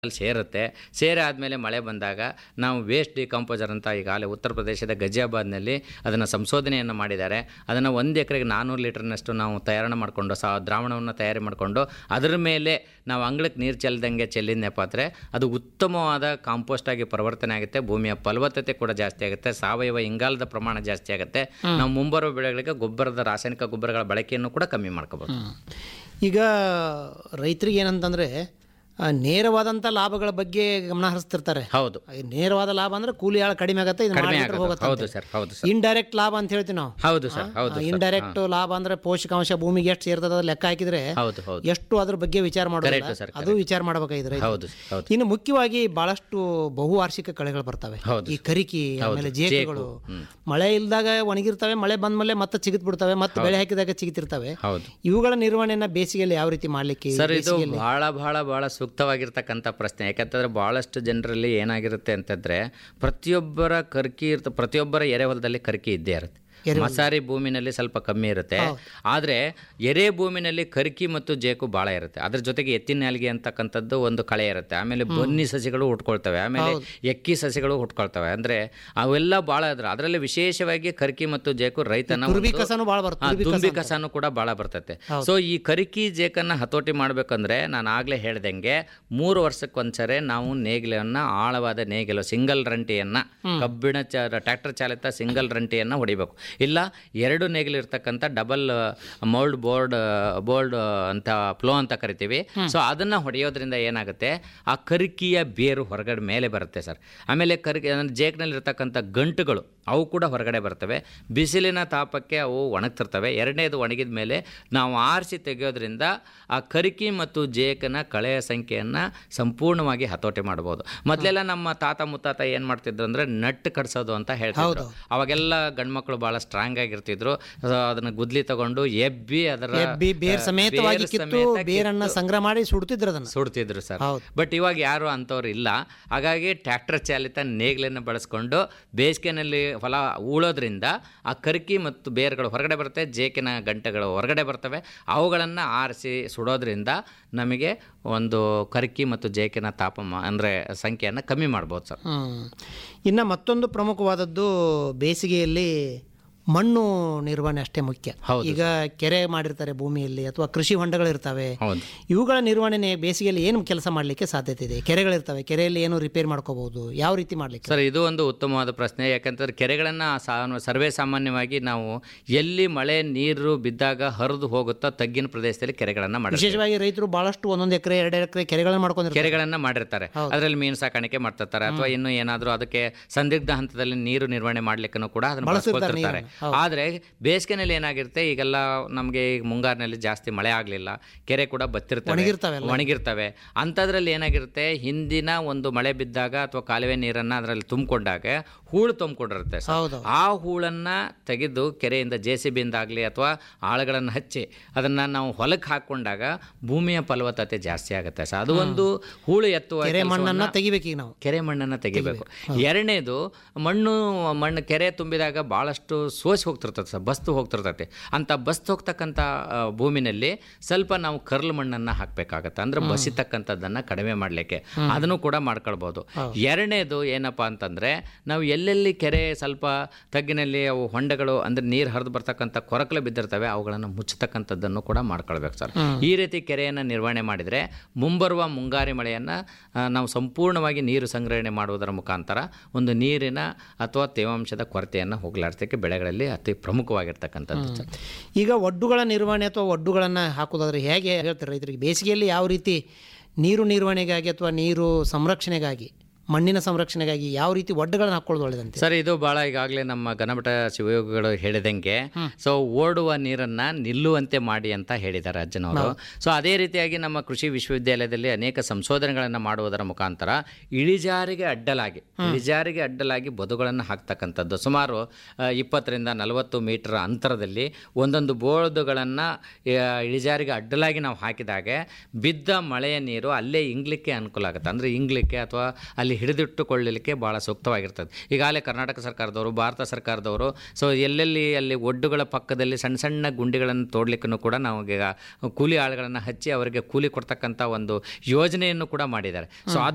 ಅಲ್ಲಿ ಸೇರುತ್ತೆ ಸೇರೆ ಆದಮೇಲೆ ಮಳೆ ಬಂದಾಗ ನಾವು ವೇಸ್ಟ್ ಡಿಕಂಪೋಸರ್ ಅಂತ ಈಗಾಗಲೇ ಉತ್ತರ ಪ್ರದೇಶದ ಗಜಿಯಾಬಾದ್ನಲ್ಲಿ ಅದನ್ನು ಸಂಶೋಧನೆಯನ್ನು ಮಾಡಿದ್ದಾರೆ ಅದನ್ನು ಒಂದು ಎಕರೆಗೆ ನಾನ್ನೂರು ಲೀಟರ್ನಷ್ಟು ನಾವು ತಯಾರಣೆ ಮಾಡಿಕೊಂಡು ಸಹ ದ್ರಾವಣವನ್ನು ತಯಾರಿ ಮಾಡಿಕೊಂಡು ಅದರ ಮೇಲೆ ನಾವು ಅಂಗಳಕ್ಕೆ ನೀರು ಚೆಲ್ಲದಂಗೆ ಚೆಲ್ಲಿದ್ನಪ್ಪ ಅಂದರೆ ಅದು ಉತ್ತಮವಾದ ಕಾಂಪೋಸ್ಟ್ ಆಗಿ ಪರಿವರ್ತನೆ ಆಗುತ್ತೆ ಭೂಮಿಯ ಫಲವತ್ತತೆ ಕೂಡ ಜಾಸ್ತಿ ಆಗುತ್ತೆ ಸಾವಯವ ಇಂಗಾಲದ ಪ್ರಮಾಣ ಜಾಸ್ತಿ ಆಗುತ್ತೆ ನಾವು ಮುಂಬರುವ ಬೆಳೆಗಳಿಗೆ ಗೊಬ್ಬರದ ರಾಸಾಯನಿಕ ಗೊಬ್ಬರಗಳ ಬಳಕೆಯನ್ನು ಕೂಡ ಕಮ್ಮಿ ಮಾಡ್ಕೋಬೋದು ಈಗ ರೈತರಿಗೆ ಏನಂತಂದರೆ ನೇರವಾದಂಥ ಲಾಭಗಳ ಬಗ್ಗೆ ಗಮನ ಹರಿಸ್ತಿರ್ತಾರೆ ಹೌದು ಈ ನೇರವಾದ ಲಾಭ ಅಂದ್ರೆ ಕೂಲಿ ಆಳ ಕಡಿಮೆ ಆಗುತ್ತೆ ಇದು ಕಡಿಮೆ ಮಾಡಿದ್ರೆ ಆಗುತ್ತೆ ಹೋಗುತ್ತೆ ಹೌದು ಸರ್ ಹೌದು ಸರ್ ಇಂಡೈರೆಕ್ಟ್ ಲಾಭ ಅಂತ ಹೇಳ್ತೀವಿ ನಾವು ಹೌದು ಸರ್ ಹೌದು ಸರ್ ಇಂಡೈರೆಕ್ಟ್ ಲಾಭ ಅಂದ್ರೆ ಪೋಷಕಾಂಶ ಭೂಮಿಗೆ ಎಷ್ಟು ಸೇರ್ತದ ಅದು ಲೆಕ್ಕ ಹಾಕಿದ್ರೆ ಹೌದು ಹೌದು ಎಷ್ಟು ಅದ್ರ ಬಗ್ಗೆ ವಿಚಾರ ಮಾಡೋದಿಲ್ಲ Correct, sir, ಅದು ವಿಚಾರ ಮಾಡಬೇಕಾಗಿದ್ರೆ ಹೌದು ಹೌದು ಇನ್ನು ಮುಖ್ಯವಾಗಿ ಬಹಳಷ್ಟು ಬಹುವಾರ್ಷಿಕ ಕಳೆಗಳು ಬರ್ತವೆ ಹೌದು ಈ ಕರಿಕಿ ಆಮೇಲೆ ಜೇಕುಗಳು ಮಳೆ ಇಲ್ದಾಗ ಒಣಗಿರ್ತವೆ ಮಳೆ ಬಂದ್ಮೇಲೆ ಮತ್ತೆ ಚಿಗಿತ್ ಬಿಡ್ತವೆ ಮತ್ತೆ ಬೆಳೆ ಹಾಕಿದಾಗ ಚಿಗಿತಿರ್ತವೆ ಹೌದು ಇವುಗಳ ನಿರ್ವಹಣೆಯನ್ನ ಬೇಸಿಗೆಯಲ್ಲಿ ಯಾವ ರೀತಿ ಮಾಡ್ಲಿಕ್ಕೆ ಸರ್ ಇದು ಬಹಳ ಬಹಳ ಬಹಳ ಸೂಕ್ತವಾಗಿರ್ತಕ್ಕಂಥ ಪ್ರಶ್ನೆ ಯಾಕಂತಂದ್ರೆ ಬಹಳಷ್ಟು ಜನರಲ್ಲಿ ಏನಾಗಿರುತ್ತೆ ಅಂತಂದ್ರೆ ಪ್ರತಿಯೊಬ್ಬರ ಕರ್ಕಿ ಇರ್ತ ಪ್ರತಿಯೊಬ್ಬರ ಎರೆಹೊಲದಲ್ಲಿ ಕರ್ಕಿ ಇದ್ದೇ ಇರುತ್ತೆ ಮಸಾರಿ ಭೂಮಿನಲ್ಲಿ ಸ್ವಲ್ಪ ಕಮ್ಮಿ ಇರುತ್ತೆ ಆದರೆ ಎರೆ ಭೂಮಿನಲ್ಲಿ ಕರ್ಕಿ ಮತ್ತು ಜೇಕು ಭಾಳ ಇರುತ್ತೆ ಅದ್ರ ಜೊತೆಗೆ ಎತ್ತಿನ ನಾಲಿಗೆ ಅಂತಕ್ಕಂಥದ್ದು ಒಂದು ಕಳೆ ಇರುತ್ತೆ ಆಮೇಲೆ ಬನ್ನಿ ಸಸಿಗಳು ಹುಟ್ಕೊಳ್ತವೆ ಆಮೇಲೆ ಎಕ್ಕಿ ಸಸಿಗಳು ಹುಟ್ಕೊಳ್ತವೆ ಅಂದ್ರೆ ಅವೆಲ್ಲ ಭಾಳ ಇದ್ರೆ ಅದರಲ್ಲಿ ವಿಶೇಷವಾಗಿ ಕರ್ಕಿ ಮತ್ತು ಜೇಕು ರೈತನ ತುರ್ಬಿ ಒಂದು- ಕಸನೂ ಭಾಳ ಬರ್ತದೆ ಹಾ, ತುಂಬಿ ಕಸನು ಕೂಡ ಭಾಳ ಬರ್ತೈತೆ ಸೊ ಈ ಕರಿಕಿ ಜೇಕನ್ನ ಹತೋಟಿ ಮಾಡ್ಬೇಕಂದ್ರೆ ನಾನು ಆಗ್ಲೇ ಹೇಳ್ದಂಗೆ ಮೂರು ವರ್ಷಕ್ಕೊಂದ್ಸರಿ ನಾವು ನೇಗಿಲನ್ನ ಆಳವಾದ ನೇಗಿಲು ಸಿಂಗಲ್ ರಂಟಿಯನ್ನ ಕಬ್ಬಿಣ ಚ ಟ್ರ್ಯಾಕ್ಟರ್ ಚಾಲಿತ ಸಿಂಗಲ್ ರಂಟಿಯನ್ನ ಹೊಡಿಬೇಕು ಇಲ್ಲ ಎರಡು ನೇಗಿಲು ಇರ್ತಕ್ಕಂಥ ಡಬಲ್ ಮೌಲ್ಡ್ ಬೋರ್ಡ್ ಬೋಲ್ಡ್ ಅಂತ ಫ್ಲೋ ಅಂತ ಕರಿತೀವಿ ಸೊ ಅದನ್ನ ಹೊಡೆಯೋದ್ರಿಂದ ಏನಾಗುತ್ತೆ ಆ ಕರಿಕಿಯ ಬೇರು ಹೊರಗಡೆ ಮೇಲೆ ಬರುತ್ತೆ ಸರ್ ಆಮೇಲೆ ಕರಿಕಿ ಅಂದ್ರೆ ಜೇಕ್ನಲ್ಲಿ ಇರ್ತಕ್ಕಂಥ ಗಂಟುಗಳು ಅವು ಕೂಡ ಹೊರಗಡೆ ಬರ್ತವೆ ಬಿಸಿಲಿನ ತಾಪಕ್ಕೆ ಅವು ಒಣಗ್ತಿರ್ತವೆ ಎರಡನೇದು ಒಣಗಿದ ಮೇಲೆ ನಾವು ಆರಿಸಿ ತೆಗೆಯೋದ್ರಿಂದ ಆ ಕರಿಕಿ ಮತ್ತು ಜೇಕನ ಕಳೆಯ ಸಂಖ್ಯೆಯನ್ನು ಸಂಪೂರ್ಣವಾಗಿ ಹತೋಟಿ ಮಾಡ್ಬೋದು ಮೊದಲೆಲ್ಲ ನಮ್ಮ ತಾತ ಮುತ್ತಾತ ಏನು ಮಾಡ್ತಿದ್ರು ಅಂದರೆ ನಟ್ ಕಟ್ಸೋದು ಅಂತ ಹೇಳ್ತಿದ್ರು ಅವಾಗೆಲ್ಲ ಗಂಡ್ಮಕ್ಳು ಭಾಳ ಸ್ಟ್ರಾಂಗ್ ಆಗಿರ್ತಿದ್ರು ಸೊ ಅದನ್ನ ಗುದ್ಲಿ ತಗೊಂಡು ಎಬ್ಬಿ ಅದರ ಎಬ್ಬಿ ಬೇರ್ ಸಮೇತವಾಗಿ ಬೇರ್ ಕಿತ್ತು ಸಮೇತ ಬೇರನ್ನ ಸಂಗ್ರಹ ಮಾಡಿ ಸುಡ್ತಿದ್ರು ಅದನ್ನ ಸುಡ್ತಿದ್ರು ಸರ್ ಹೌದು. ಬಟ್ ಇವಾಗ ಯಾರು ಅಂಥವ್ರು ಇಲ್ಲ ಹಾಗಾಗಿ ಟ್ರ್ಯಾಕ್ಟರ್ ಚಾಲಿತ ನೇಗಿಲನ್ನು ಬಳಸ್ಕೊಂಡು ಬೇಸಿಗೆನಲ್ಲಿ ಹೊಲ ಉಳೋದ್ರಿಂದ ಆ ಕರ್ಕಿ ಮತ್ತು ಬೇರುಗಳು ಹೊರಗಡೆ ಬರುತ್ತೆ ಜೇಕಿನ ಗಂಟೆಗಳು ಹೊರಗಡೆ ಬರ್ತವೆ ಅವುಗಳನ್ನು ಆರಿಸಿ ಸುಡೋದ್ರಿಂದ ನಮಗೆ ಒಂದು ಕರ್ಕಿ ಮತ್ತು ಜೇಕಿನ ತಾಪಮಾನ ಅಂದರೆ ಸಂಖ್ಯೆಯನ್ನು ಕಮ್ಮಿ ಮಾಡ್ಬೋದು ಸರ್ ಹ್ಮ್ ಇನ್ನು ಮತ್ತೊಂದು ಪ್ರಮುಖವಾದದ್ದು ಬೇಸಿಗೆಯಲ್ಲಿ ಮಣ್ಣು ನಿರ್ವಹಣೆ ಅಷ್ಟೇ ಮುಖ್ಯ ಹೌದು ಈಗ ಕೆರೆ ಮಾಡಿರ್ತಾರೆ ಭೂಮಿಯಲ್ಲಿ ಅಥವಾ ಕೃಷಿ ಹೊಂಡಗಳಿರ್ತವೆ ಹೌದು ಇವುಗಳ ನಿರ್ವಹಣೆ ಬೇಸಿಗೆಯಲ್ಲಿ ಏನು ಕೆಲಸ ಮಾಡಲಿಕ್ಕೆ ಸಾಧ್ಯತೆ ಇದೆ ಕೆರೆಗಳಿರ್ತವೆ ಕೆರೆಯಲ್ಲಿ ಏನು ರಿಪೇರ್ ಮಾಡ್ಕೋಬಹುದು ಯಾವ ರೀತಿ ಮಾಡಲಿಕ್ಕೆ ಸರ್ ಇದು ಒಂದು ಉತ್ತಮವಾದ ಪ್ರಶ್ನೆ ಯಾಕಂತಂದ್ರೆ ಕೆರೆಗಳನ್ನು ಸರ್ವೇ ಸಾಮಾನ್ಯವಾಗಿ ನಾವು ಎಲ್ಲಿ ಮಳೆ ನೀರು ಬಿದ್ದಾಗ ಹರಿದು ಹೋಗುತ್ತೋ ತಗ್ಗಿನ ಪ್ರದೇಶದಲ್ಲಿ ಕೆರೆಗಳನ್ನು ಮಾಡಿರ್ತೀವಿ ವಿಶೇಷವಾಗಿ ರೈತರು ಬಹಳಷ್ಟು ಒಂದೊಂದು ಎಕರೆ ಎರಡು ಎಕರೆ ಕೆರೆಗಳನ್ನು ಮಾಡ್ಕೊಂಡಿರ್ತಾರೆ ಕೆರೆಗಳನ್ನ ಮಾಡಿರ್ತಾರೆ ಅದರಲ್ಲಿ ಮೀನು ಸಾಕಾಣಿಕೆ ಮಾಡ್ತಿರ್ತಾರೆ ಅಥವಾ ಇನ್ನು ಏನಾದರೂ ಅದಕ್ಕೆ ಸಂದಿಗ್ಧ ಹಂತದಲ್ಲಿ ನೀರು ನಿರ್ವಹಣೆ ಮಾಡ್ಲಿಕ್ಕೂ ಕೂಡ ಅದನ್ನ ಬಳಸ್ಕೊಳ್ತಿರ್ತಾರೆ ಆದ್ರೆ ಬೇಸಿಗೆನಲ್ಲಿ ಏನಾಗಿರುತ್ತೆ ಈಗೆಲ್ಲ ನಮಗೆ ಈಗ ಮುಂಗಾರಿನಲ್ಲಿ ಜಾಸ್ತಿ ಮಳೆ ಆಗಲಿಲ್ಲ ಕೆರೆ ಕೂಡ ಬತ್ತಿರ್ತವೆ ಒಣಗಿರ್ತವೆ ಒಣಗಿರ್ತವೆ ಅಂಥದ್ರಲ್ಲಿ ಏನಾಗಿರುತ್ತೆ ಹಿಂದಿನ ಒಂದು ಮಳೆ ಬಿದ್ದಾಗ ಅಥವಾ ಕಾಲುವೆ ನೀರನ್ನ ಅದರಲ್ಲಿ ತುಂಬಿಕೊಂಡಾಗ ಹೂಳು ತುಂಬಿಕೊಂಡಿರುತ್ತೆ ಸರ್. ಹೌದು ಆ ಹೂಳನ್ನ ತೆಗೆದು ಕೆರೆಯಿಂದ ಜೆ ಸಿ ಬಿಯಿಂದ ಆಗಲಿ ಅಥವಾ ಆಳುಗಳನ್ನು ಹಚ್ಚಿ ಅದನ್ನ ನಾವು ಹೊಲಕ್ಕೆ ಹಾಕೊಂಡಾಗ ಭೂಮಿಯ ಫಲವತ್ತತೆ ಜಾಸ್ತಿ ಆಗುತ್ತೆ ಸರ್ ಅದು ಒಂದು ಹೂಳು ಎತ್ತುವ ಕೆರೆ ಕೆಲ್ಸವನ್ನ- ಮಣ್ಣನ್ನ ತೆಗಿಬೇಕೀಗ ನಾವು ಕೆರೆ ಮಣ್ಣನ್ನು ತೆಗಿಬೇಕು ಎರಡನೇದು ಮಣ್ಣು ಮಣ್ಣು ಕೆರೆ ತುಂಬಿದಾಗ ಭಾಳಷ್ಟು ಸೋಸಿ ಹೋಗ್ತಿರ್ತದೆ ಸರ್ ಬಸ್ತು ಹೋಗ್ತಿರ್ತೈತೆ ಅಂತ ಬಸ್ತು ಹೋಗ್ತಕ್ಕಂಥ ಆ, ಭೂಮಿನಲ್ಲಿ ಸ್ವಲ್ಪ ನಾವು ಕರ್ಲ್ ಮಣ್ಣನ್ನು ಹಾಕಬೇಕಾಗತ್ತೆ ಅಂದ್ರೆ ಬಸಿತಕ್ಕಂಥದ್ದನ್ನು ಕಡಿಮೆ ಮಾಡಲಿಕ್ಕೆ ಅದನ್ನು ಕೂಡ ಮಾಡ್ಕೊಳ್ಬೋದು ಎರಡನೇದು ಏನಪ್ಪ ಅಂತಂದರೆ ನಾವು ಎಲ್ಲೆಲ್ಲಿ ಕೆರೆ ಸ್ವಲ್ಪ ತಗ್ಗಿನಲ್ಲಿ ಅವು ಹೊಂಡಗಳು ಅಂದರೆ ನೀರು ಹರಿದು ಬರ್ತಕ್ಕಂಥ ಕೊರಕಲು ಬಿದ್ದಿರ್ತವೆ ಅವುಗಳನ್ನು ಮುಚ್ಚತಕ್ಕಂಥದ್ದನ್ನು ಕೂಡ ಮಾಡ್ಕೊಳ್ಬೇಕು ಸರ್ ಈ ರೀತಿ ಕೆರೆಯನ್ನು ನಿರ್ವಹಣೆ ಮಾಡಿದರೆ ಮುಂಬರುವ ಮುಂಗಾರಿ ಮಳೆಯನ್ನು ನಾವು ಸಂಪೂರ್ಣವಾಗಿ ನೀರು ಸಂಗ್ರಹಣೆ ಮಾಡುವುದರ ಮುಖಾಂತರ ಒಂದು ನೀರಿನ ಅಥವಾ ತೇವಾಂಶದ ಕೊರತೆಯನ್ನು ಹೋಗಲಾಡಿಸಲಿಕ್ಕೆ ಬೆಳೆಗಳಲ್ಲಿ ಅತಿ ಪ್ರಮುಖವಾಗಿರ್ತಕ್ಕಂಥದ್ದು ಸರ್. ಈಗ ಒಡ್ಡುಗಳ ನಿರ್ವಹಣೆ ಅಥವಾ ಒಡ್ಡುಗಳನ್ನು ಹಾಕೋದಾದ್ರೆ ಹೇಗೆ ಹೇಳ್ತಾರೆ ರೈತರಿಗೆ ಬೇಸಿಗೆಯಲ್ಲಿ ಯಾವ ರೀತಿ ನೀರು ನಿರ್ವಹಣೆಗಾಗಿ ಅಥವಾ ನೀರು ಸಂರಕ್ಷಣೆಗಾಗಿ ಮಣ್ಣಿನ ಸಂರಕ್ಷಣೆಗಾಗಿ ಯಾವ ರೀತಿ ಒಡ್ಡುಗಳನ್ನು ಹಾಕೊಳ್ಳೋದು ಒಳ್ಳೆದಂತೆ ಸರ್ ಇದು ಭಾಳ ಈಗಾಗಲೇ ನಮ್ಮ ಗಣಮಠ ಶಿವಯೋಗಿಗಳು ಹೇಳಿದಂಗೆ ಸೊ ಓಡುವ ನೀರನ್ನ ನಿಲ್ಲುವಂತೆ ಮಾಡಿ ಅಂತ ಹೇಳಿದ್ದಾರೆ ಅಜ್ಜನವರು ಸೊ ಅದೇ ರೀತಿಯಾಗಿ ನಮ್ಮ ಕೃಷಿ ವಿಶ್ವವಿದ್ಯಾಲಯದಲ್ಲಿ ಅನೇಕ ಸಂಶೋಧನೆಗಳನ್ನು ಮಾಡುವುದರ ಮುಖಾಂತರ ಇಳಿಜಾರಿಗೆ ಅಡ್ಡಲಾಗಿ ಇಳಿಜಾರಿಗೆ ಅಡ್ಡಲಾಗಿ ಬದುಗಳನ್ನು ಹಾಕ್ತಕ್ಕಂಥದ್ದು ಸುಮಾರು ಆ, ಇಪ್ಪತ್ತರಿಂದ ನಲವತ್ತು ಮೀಟರ್ ಅಂತರದಲ್ಲಿ ಒಂದೊಂದು ಬೋರ್ಡುಗಳನ್ನು ಇಳಿಜಾರಿಗೆ ಅಡ್ಡಲಾಗಿ ನಾವು ಹಾಕಿದಾಗ ಬಿದ್ದ ಮಳೆಯ ನೀರು ಅಲ್ಲೇ ಇಂಗ್ಲಿಕ್ಕೆ ಅನುಕೂಲ ಆಗುತ್ತೆ ಅಂದರೆ ಇಂಗ್ಲಿಕ್ಕೆ ಅಥವಾ ಅಲ್ಲಿ ಹಿಡಿದಿಟ್ಟುಕೊಳ್ಳಲಿಕ್ಕೆ ಭಾಳ ಸೂಕ್ತವಾಗಿರ್ತದೆ ಈಗಾಗಲೇ ಕರ್ನಾಟಕ ಸರ್ಕಾರದವರು ಭಾರತ ಸರ್ಕಾರದವರು ಸೊ ಎಲ್ಲೆಲ್ಲಿ ಅಲ್ಲಿ ಒಡ್ಡುಗಳ ಪಕ್ಕದಲ್ಲಿ ಸಣ್ಣ ಸಣ್ಣ ಗುಂಡಿಗಳನ್ನು ತೋಡ್ಲಿಕ್ಕೂ ಕೂಡ ನಾವು ಈಗ ಕೂಲಿ ಆಳುಗಳನ್ನು ಹಚ್ಚಿ ಅವರಿಗೆ ಕೂಲಿ ಕೊಡ್ತಕ್ಕಂಥ ಒಂದು ಯೋಜನೆಯನ್ನು ಕೂಡ ಮಾಡಿದ್ದಾರೆ ಸೊ